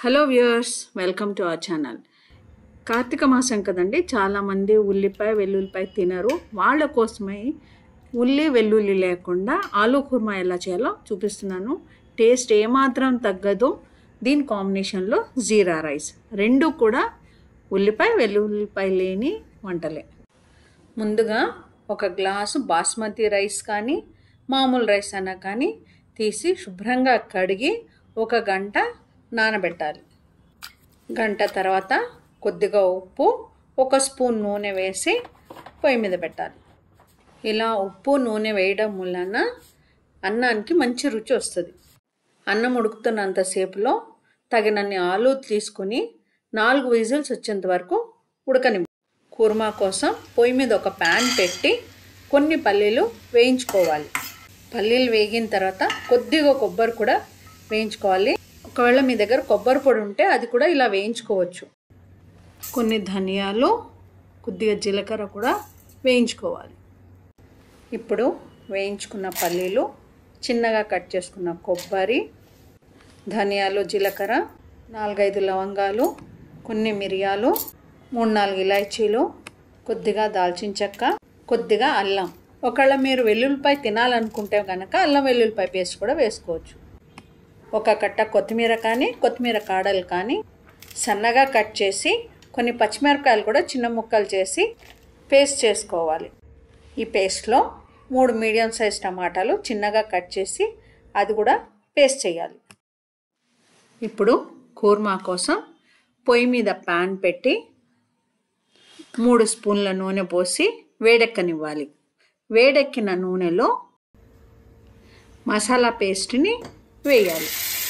hello viewers welcome to our channel Karthika మాసం కదండి చాలామంది ఉల్లిపాయ వెల్లుల్లిపాయ తినరు వాళ్ళ కోసమై ఉల్లి వెల్లుల్లి లేకుండా ఆలూ కుర్మా ఎలా చేయాలో చూపిస్తున్నాను టేస్ట్ ఏమాత్రం తగ్గదు దీని కాంబినేషన్లో జీరా రైస్ రెండు కూడా ఉల్లిపాయ వెల్లుల్లిపాయ లేని వంటలే ముందుగా ఒక గ్లాసు బాస్మతి రైస్ కానీ మామూలు రైస్ అయినా కానీ తీసి శుభ్రంగా కడిగి ఒక గంట నానబెట్టాలి గంట తర్వాత కొద్దిగా ఉప్పు ఒక స్పూన్ నూనె వేసి పొయ్యి మీద పెట్టాలి ఇలా ఉప్పు నూనె వేయడం వలన అన్నానికి మంచి రుచి వస్తుంది అన్నం ఉడుకుతున్నంతసేపులో తగినన్ని ఆలు తీసుకుని నాలుగు విజిల్స్ వచ్చేంత వరకు ఉడకని కూర్మా కోసం పొయ్యి మీద ఒక ప్యాన్ పెట్టి కొన్ని పల్లీలు వేయించుకోవాలి పల్లీలు వేగిన తర్వాత కొద్దిగా కొబ్బరి కూడా వేయించుకోవాలి ఒకవేళ మీ దగ్గర కొబ్బరి పొడి ఉంటే అది కూడా ఇలా వేయించుకోవచ్చు కొన్ని ధనియాలు కొద్దిగా జీలకర్ర కూడా వేయించుకోవాలి ఇప్పుడు వేయించుకున్న పల్లీలు చిన్నగా కట్ చేసుకున్న కొబ్బరి ధనియాలు జీలకర్ర నాలుగైదు లవంగాలు కొన్ని మిరియాలు మూడు నాలుగు ఇలాచీలు కొద్దిగా దాల్చిన చెక్క కొద్దిగా అల్లం ఒకవేళ మీరు వెల్లుల్లిపాయ తినాలనుకుంటే కనుక అల్లం వెల్లుల్లిపాయ పేస్ట్ కూడా వేసుకోవచ్చు ఒక కట్ట కొత్తిమీర కానీ కొత్తిమీర కాడలు కానీ సన్నగా కట్ చేసి కొన్ని పచ్చిమిరపకాయలు కూడా చిన్న ముక్కలు చేసి పేస్ట్ చేసుకోవాలి ఈ పేస్ట్లో మూడు మీడియం సైజ్ టమాటాలు చిన్నగా కట్ చేసి అది కూడా పేస్ట్ చేయాలి ఇప్పుడు కూర్మా కోసం పొయ్యి మీద ప్యాన్ పెట్టి మూడు స్పూన్ల నూనె పోసి వేడెక్కనివ్వాలి వేడెక్కిన నూనెలో మసాలా పేస్ట్ని వేయాలి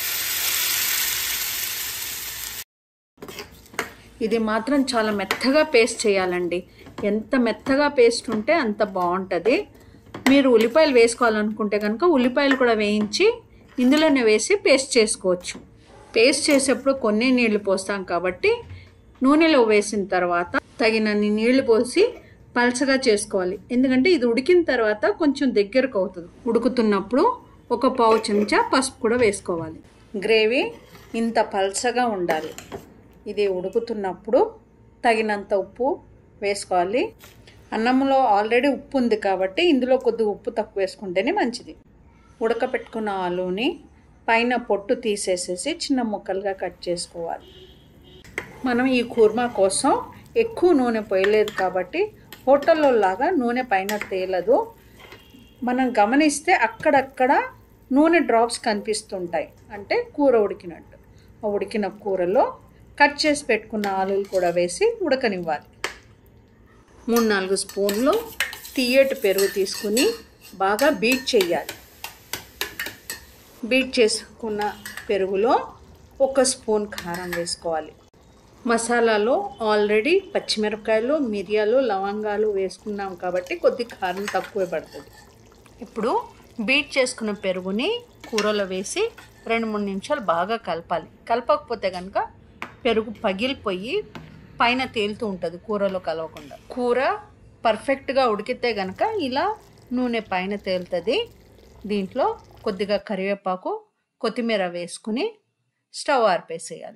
ఇది మాత్రం చాలా మెత్తగా పేస్ట్ చేయాలండి ఎంత మెత్తగా పేస్ట్ ఉంటే అంత బాగుంటుంది మీరు ఉల్లిపాయలు వేసుకోవాలనుకుంటే కనుక ఉల్లిపాయలు కూడా వేయించి ఇందులోనే వేసి పేస్ట్ చేసుకోవచ్చు పేస్ట్ చేసేప్పుడు కొన్ని నీళ్లు పోస్తాం కాబట్టి నూనెలో వేసిన తర్వాత తగినన్ని నీళ్లు పోసి పలచగా చేసుకోవాలి ఎందుకంటే ఇది ఉడికిన తర్వాత కొంచెం దగ్గరకు అవుతుంది ఉడుకుతున్నప్పుడు ఒక పావు చెంచా పసుపు కూడా వేసుకోవాలి గ్రేవీ ఇంత పలచగా ఉండాలి ఇది ఉడుకుతున్నప్పుడు తగినంత ఉప్పు వేసుకోవాలి అన్నంలో ఆల్రెడీ ఉప్పు ఉంది కాబట్టి ఇందులో కొద్దిగా ఉప్పు తక్కువ వేసుకుంటేనే మంచిది ఉడకపెట్టుకున్న ఆలుని పైన పొట్టు తీసేసేసి చిన్న ముక్కలుగా కట్ చేసుకోవాలి మనం ఈ కూర్మా కోసం ఎక్కువ నూనె పోయలేదు కాబట్టి హోటల్లో లాగా నూనె పైన తేలదు మనం గమనిస్తే అక్కడక్కడ నూనె డ్రాప్స్ కనిపిస్తుంటాయి అంటే కూర ఉడికినట్టు ఆ ఉడికిన కూరలో కట్ చేసి పెట్టుకున్న ఆలులు కూడా వేసి ఉడకనివ్వాలి మూడు నాలుగు స్పూన్లు తీయటి పెరుగు తీసుకుని బాగా బీట్ చేయాలి బీట్ చేసుకున్న పెరుగులో ఒక స్పూన్ కారం వేసుకోవాలి మసాలాలో ఆల్రెడీ పచ్చిమిరపకాయలు మిరియాలు లవంగాలు వేసుకున్నాం కాబట్టి కొద్ది కారం తక్కువే పడుతుంది ఇప్పుడు బీట్ చేసుకున్న పెరుగుని కూరలో వేసి రెండు మూడు నిమిషాలు బాగా కలపాలి కలపకపోతే కనుక పెరుగు పగిలిపోయి పైన తేలుతూ ఉంటుంది కూరలో కలవకుండా కూర పర్ఫెక్ట్గా ఉడికితే కనుక ఇలా నూనె పైన తేలుతుంది దీంట్లో కొద్దిగా కరివేపాకు కొత్తిమీర వేసుకుని స్టవ్ ఆర్పేసేయాలి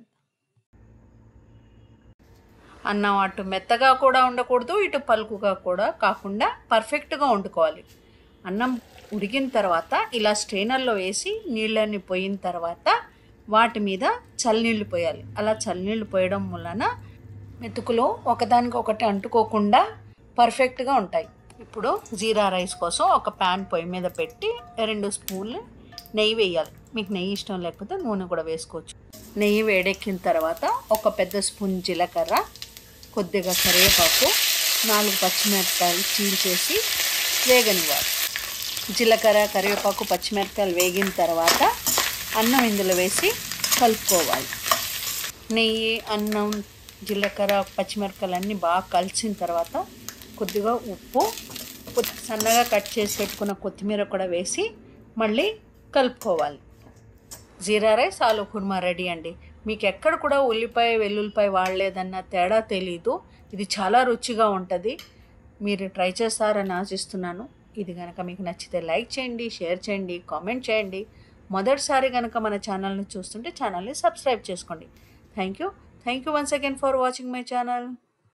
అన్నం అటు మెత్తగా కూడా ఉండకూడదు ఇటు పలుకుగా కూడా కాకుండా పర్ఫెక్ట్గా వండుకోవాలి అన్నం ఉడికిన తర్వాత ఇలా స్ట్రైనర్లో వేసి నీళ్ళని పోయిన తర్వాత వాటి మీద చల్లనీళ్ళు పోయాలి అలా చల్లనీళ్ళు పోయడం వలన మెతుకులు ఒకదానికొకటి అంటుకోకుండా పర్ఫెక్ట్గా ఉంటాయి ఇప్పుడు జీరా రైస్ కోసం ఒక ప్యాన్ పొయ్యి మీద పెట్టి రెండు స్పూన్లు నెయ్యి వేయాలి మీకు నెయ్యి ఇష్టం లేకపోతే నూనె కూడా వేసుకోవచ్చు నెయ్యి వేడెక్కిన తర్వాత ఒక పెద్ద స్పూన్ జీలకర్ర కొద్దిగా కరివేపాకు నాలుగు పచ్చిమిరపకాయలు చీల్చేసి వేగనివ్వాలి జీలకర్ర కరివేపాకు పచ్చిమిరపకాయలు వేగిన తర్వాత అన్నం ఇందులో వేసి కలుపుకోవాలి నెయ్యి అన్నం జీలకర్ర పచ్చిమిరపకాయలు అన్నీ బాగా కలిసిన తర్వాత కొద్దిగా ఉప్పు సన్నగా కట్ చేసి పెట్టుకున్న కొత్తిమీర కూడా వేసి మళ్ళీ కలుపుకోవాలి జీరా రైస్ ఆలు కుర్మా రెడీ అండి మీకు ఎక్కడ కూడా ఉల్లిపాయ వెల్లుల్లిపాయ వాడలేదన్న తేడా తెలీదు ఇది చాలా రుచిగా ఉంటుంది మీరు ట్రై చేస్తారని ఆశిస్తున్నాను ఇది కనుక మీకు నచ్చితే లైక్ చేయండి షేర్ చేయండి కామెంట్ చేయండి మొదటిసారి కనుక మన ఛానల్ని చూస్తుంటే ఛానల్ని సబ్స్క్రైబ్ చేసుకోండి thank you thank you once again for watching my channel